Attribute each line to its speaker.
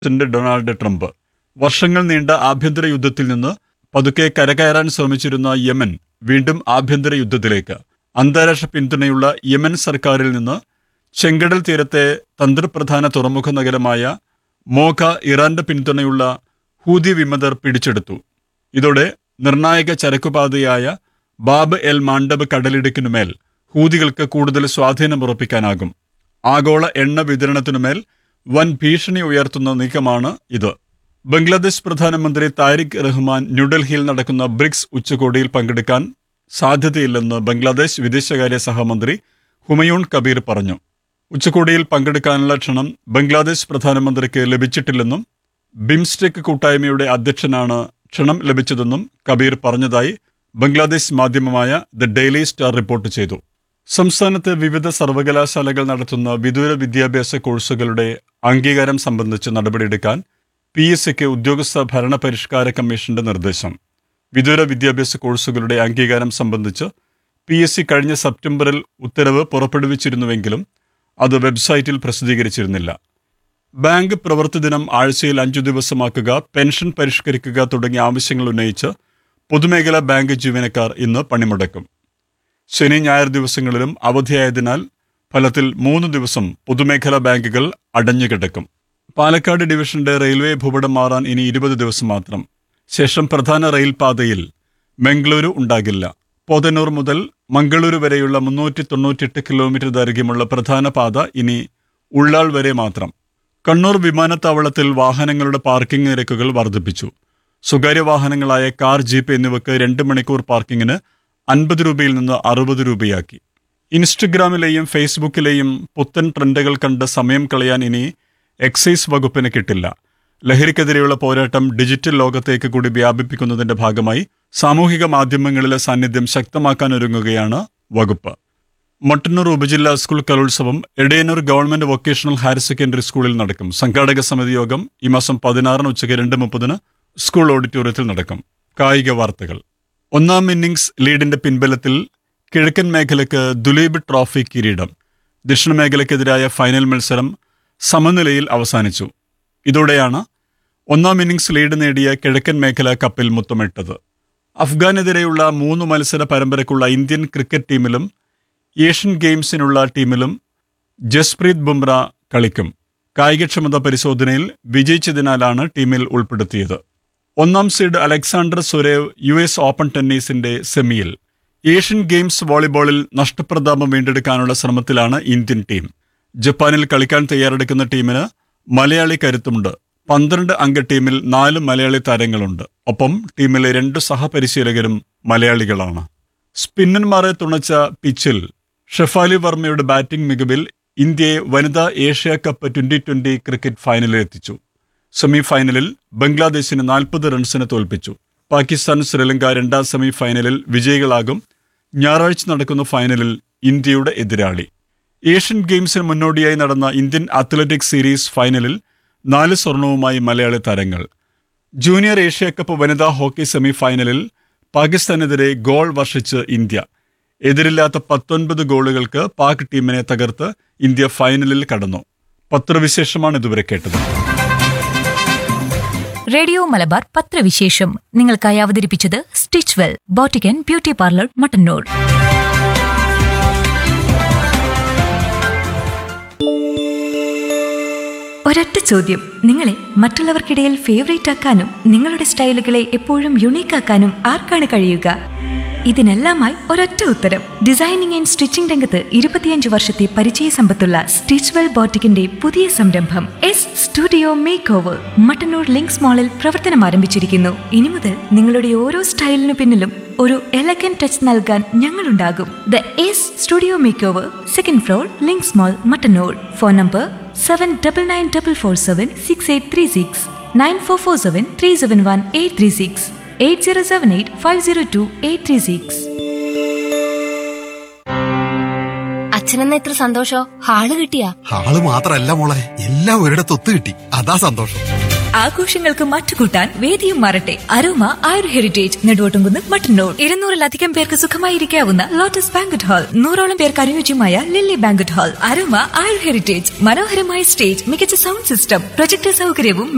Speaker 1: president Donald Trump വർഷങ്ങൾ നീണ്ട ആഭ്യന്തര യുദ്ധത്തിൽ നിന്ന് പതുക്കെ കരകയറാൻ ശ്രമിച്ചിരുന്ന യമൻ വീണ്ടും ആഭ്യന്തര യുദ്ധത്തിലേക്ക് അന്താരാഷ്ട്ര പിന്തുണയുള്ള യമൻ സർക്കാരിൽ നിന്ന് ചെങ്കടൽ തീരത്തെ തന്ത്രപ്രധാന തുറമുഖ നഗരമായ മോഖ ഇറാന്റെ പിന്തുണയുള്ള ഹൂതി വിമതർ പിടിച്ചെടുത്തു ഇതോടെ നിർണായക ചരക്കുപാതയായ ബാബ് എൽ മാണ്ഡബ് കടലിടുക്കിനുമേൽ ഹൂതികൾക്ക് കൂടുതൽ സ്വാധീനമുറപ്പിക്കാനാകും ആഗോള എണ്ണ വിതരണത്തിനുമേൽ വൻ ഭീഷണി ഉയർത്തുന്ന നീക്കമാണ് ഇത് ബംഗ്ലാദേശ് പ്രധാനമന്ത്രി താരിഖ് റഹ്മാൻ ന്യൂഡൽഹിയിൽ നടക്കുന്ന ബ്രിക്സ് ഉച്ചകോടിയിൽ പങ്കെടുക്കാൻ സാധ്യതയില്ലെന്ന് ബംഗ്ലാദേശ് വിദേശകാര്യ സഹമന്ത്രി ഹുമയൂൺ കബീർ പറഞ്ഞു ഉച്ചകോടിയിൽ പങ്കെടുക്കാനുള്ള ക്ഷണം ബംഗ്ലാദേശ് പ്രധാനമന്ത്രിക്ക് ലഭിച്ചിട്ടില്ലെന്നും ബിംസ്റ്റെക് കൂട്ടായ്മയുടെ അധ്യക്ഷനാണ് ക്ഷണം ലഭിച്ചതെന്നും കബീർ പറഞ്ഞതായി ബംഗ്ലാദേശ് മാധ്യമമായ ദ ഡെയിലി സ്റ്റാർ റിപ്പോർട്ട് ചെയ്തു സംസ്ഥാനത്ത് വിവിധ സർവകലാശാലകൾ നടത്തുന്ന വിദൂര വിദ്യാഭ്യാസ കോഴ്സുകളുടെ അംഗീകാരം സംബന്ധിച്ച് നടപടിയെടുക്കാൻ പി എസ് സിക്ക് ഉദ്യോഗസ്ഥ ഭരണ പരിഷ്കാര കമ്മീഷന്റെ നിർദ്ദേശം വിദൂര വിദ്യാഭ്യാസ കോഴ്സുകളുടെ അംഗീകാരം സംബന്ധിച്ച് പി എസ് സി കഴിഞ്ഞ സെപ്റ്റംബറിൽ ഉത്തരവ് പുറപ്പെടുവിച്ചിരുന്നുവെങ്കിലും അത് വെബ്സൈറ്റിൽ പ്രസിദ്ധീകരിച്ചിരുന്നില്ല ബാങ്ക് പ്രവൃത്തി ദിനം ആഴ്ചയിൽ അഞ്ചു ദിവസമാക്കുക പെൻഷൻ പരിഷ്കരിക്കുക തുടങ്ങിയ ആവശ്യങ്ങൾ ഉന്നയിച്ച് പൊതുമേഖലാ ബാങ്ക് ജീവനക്കാർ ഇന്ന് പണിമുടക്കും ശനി ഞായർ ദിവസങ്ങളിലും അവധിയായതിനാൽ ഫലത്തിൽ മൂന്ന് ദിവസം പൊതുമേഖലാ ബാങ്കുകൾ അടഞ്ഞുകിടക്കും പാലക്കാട് ഡിവിഷന്റെ റെയിൽവേ ഭൂപടം മാറാൻ ഇനി ഇരുപത് ദിവസം മാത്രം ശേഷം പ്രധാന റെയിൽ പാതയിൽ മംഗളൂരു ഉണ്ടാകില്ല പോതന്നൂർ മുതൽ മംഗളൂരു വരെയുള്ള മുന്നൂറ്റി തൊണ്ണൂറ്റിയെട്ട് കിലോമീറ്റർ ദൈർഘ്യമുള്ള പ്രധാന പാത ഇനി ഉള്ളാൾ വരെ മാത്രം കണ്ണൂർ വിമാനത്താവളത്തിൽ വാഹനങ്ങളുടെ പാർക്കിംഗ് നിരക്കുകൾ വർദ്ധിപ്പിച്ചു സ്വകാര്യ വാഹനങ്ങളായ കാർ ജീപ്പ് എന്നിവയ്ക്ക് രണ്ട് മണിക്കൂർ പാർക്കിങ്ങിന് അൻപത് രൂപയിൽ നിന്ന് അറുപത് രൂപയാക്കി ഇൻസ്റ്റഗ്രാമിലെയും ഫേസ്ബുക്കിലെയും പുത്തൻ ട്രെൻഡുകൾ കണ്ട് സമയം കളയാൻ ഇനി എക്സൈസ് വകുപ്പിന് കിട്ടില്ല ലഹരിക്കെതിരെയുള്ള പോരാട്ടം ഡിജിറ്റൽ ലോകത്തേക്ക് കൂടി വ്യാപിപ്പിക്കുന്നതിന്റെ ഭാഗമായി സാമൂഹിക മാധ്യമങ്ങളിലെ സാന്നിധ്യം ശക്തമാക്കാൻ ഒരുങ്ങുകയാണ് വകുപ്പ് മട്ടന്നൂർ ഉപജില്ലാ സ്കൂൾ കലോത്സവം Edayannur government vocational higher secondary സ്കൂളിൽ നടക്കും സംഘാടക സമിതി യോഗം ഈ മാസം പതിനാറിന് ഉച്ചയ്ക്ക് രണ്ട് മുപ്പതിന് സ്കൂൾ ഓഡിറ്റോറിയത്തിൽ നടക്കും കായിക വാർത്തകൾ ഒന്നാം ഇന്നിംഗ്സ് ലീഡിന്റെ പിൻബലത്തിൽ കിഴക്കൻ മേഖലയ്ക്ക് ദുലീപ് ട്രോഫി കിരീടം ദക്ഷിണ മേഖലയ്ക്കെതിരായ ഫൈനൽ മത്സരം സമനിലയിൽ അവസാനിച്ചു ഇതോടെയാണ് ഒന്നാം ഇന്നിംഗ്സ് ലീഡ് നേടിയ കിഴക്കൻ മേഖല കപ്പിൽ മുത്തമിട്ടത് അഫ്ഗാനെതിരെയുള്ള മൂന്ന് മത്സര പരമ്പരയ്ക്കുള്ള ഇന്ത്യൻ ക്രിക്കറ്റ് ടീമിലും ഏഷ്യൻ ഗെയിംസിനുള്ള ടീമിലും ജസ്പ്രീത് ബുംറ കളിക്കും കായികക്ഷമത പരിശോധനയിൽ വിജയിച്ചതിനാലാണ് ടീമിൽ ഉൾപ്പെടുത്തിയത് ഒന്നാം seed Alexander Zverev U S open ടെന്നീസിന്റെ സെമിയിൽ ഏഷ്യൻ ഗെയിംസ് വോളിബോളിൽ നഷ്ടപ്രതാപം വീണ്ടെടുക്കാനുള്ള ശ്രമത്തിലാണ് ഇന്ത്യൻ ടീം ജപ്പാനിൽ കളിക്കാൻ തയ്യാറെടുക്കുന്ന ടീമിന് മലയാളി കരുത്തുമുണ്ട് പന്ത്രണ്ട് അംഗ ടീമിൽ നാല് മലയാളി താരങ്ങളുണ്ട് ഒപ്പം ടീമിലെ രണ്ട് സഹപരിശീലകരും മലയാളികളാണ് സ്പിന്നർമാരെ തുണച്ച പിച്ചിൽ ഷെഫാലി വർമ്മയുടെ ബാറ്റിംഗ് മികവിൽ ഇന്ത്യയെ വനിതാ Asia cup twenty twenty cricket ഫൈനലിൽ എത്തിച്ചു സെമി ഫൈനലിൽ ബംഗ്ലാദേശിന് നാൽപ്പത് റൺസിന് തോൽപ്പിച്ചു പാകിസ്ഥാൻ ശ്രീലങ്ക രണ്ടാം സെമി ഫൈനലിൽ വിജയികളാകും ഞായറാഴ്ച നടക്കുന്ന ഫൈനലിൽ ഇന്ത്യയുടെ എതിരാളി ഏഷ്യൻ ഗെയിംസിന് മുന്നോടിയായി നടന്ന ഇന്ത്യൻ അത്ലറ്റിക്സ് സീരീസ് ഫൈനലിൽ നാല് സ്വർണവുമായി മലയാളി താരങ്ങൾ ജൂനിയർ ഏഷ്യ കപ്പ് വനിതാ ഹോക്കി സെമി ഫൈനലിൽ പാകിസ്ഥാനെതിരെ ഗോൾ വർഷിച്ച് ഇന്ത്യ എതിരില്ലാത്ത പത്തൊൻപത് ഗോളുകൾക്ക് പാക് ടീമിനെ തകർത്ത് ഇന്ത്യ ഫൈനലിൽ കടന്നു പത്രവിശേഷമാണ് ഇതുവരെ കേട്ടത്
Speaker 2: റേഡിയോ മലബാർ പത്രവിശേഷം നിങ്ങൾക്കായി അവതരിപ്പിച്ചത് stitch well boutique and beauty parlour Mattannur ഒരൊറ്റ ചോദ്യം നിങ്ങളെ മറ്റുള്ളവർക്കിടയിൽ ഫേവറേറ്റ് ആക്കാനും നിങ്ങളുടെ സ്റ്റൈലുകളെ എപ്പോഴും യുണീക്ക് ആക്കാനും ആർക്കാണ് കഴിയുക ഇതിനെല്ലാമായി ഒരൊറ്റ ഉത്തരം ഡിസൈനിങ് ആൻഡ് സ്റ്റിച്ചിംഗ് രംഗത്ത് ഇരുപത്തിയഞ്ച് വർഷത്തെ പരിചയ സമ്പത്തുള്ള സ്റ്റിച്ച്വെൽ ബോട്ടിക്കിന്റെ പുതിയ സംരംഭം S studio make over Mattannur links മാളിൽ പ്രവർത്തനം ആരംഭിച്ചിരിക്കുന്നു ഇനി മുതൽ നിങ്ങളുടെ ഓരോ സ്റ്റൈലിനു പിന്നിലും ഒരു എലഗൻ ടച്ച് നൽകാൻ ഞങ്ങളുണ്ടാകും the S studio make over second floor links mall Mattannur phone number seven double nine double four seven six eight three six nine four four seven three seven one eight three six eight zero seven eight five zero two eight three six
Speaker 3: അച്ഛനെന്ന ഇത്ര സന്തോഷോ hall കിട്ടിയാ
Speaker 4: ആള് മാത്രല്ല മോളെ എല്ലാം ഒരിടത്ത് ഒത്തു കിട്ടി അതാ സന്തോഷം
Speaker 2: ആഘോഷങ്ങൾക്ക് മറ്റുകൂട്ടാൻ വേദിയും മാറട്ടെ അരോമ ആയുർ ഹെറിറ്റേജ് നെടുവോട്ടുംകുന്ന് മട്ടന്നൂർ ഇരുന്നൂറിലധികം പേർക്ക് സുഖമായിരിക്കാവുന്ന ലോട്ടസ് ബാങ്കറ്റ് ഹാൾ നൂറോളം പേർക്ക് അനുയോജ്യമായ lily banquet hall Aroma Ayur heritage മനോഹരമായ സ്റ്റേജ് മികച്ച സൗണ്ട് സിസ്റ്റം പ്രൊജക്ടർ സൗകര്യവും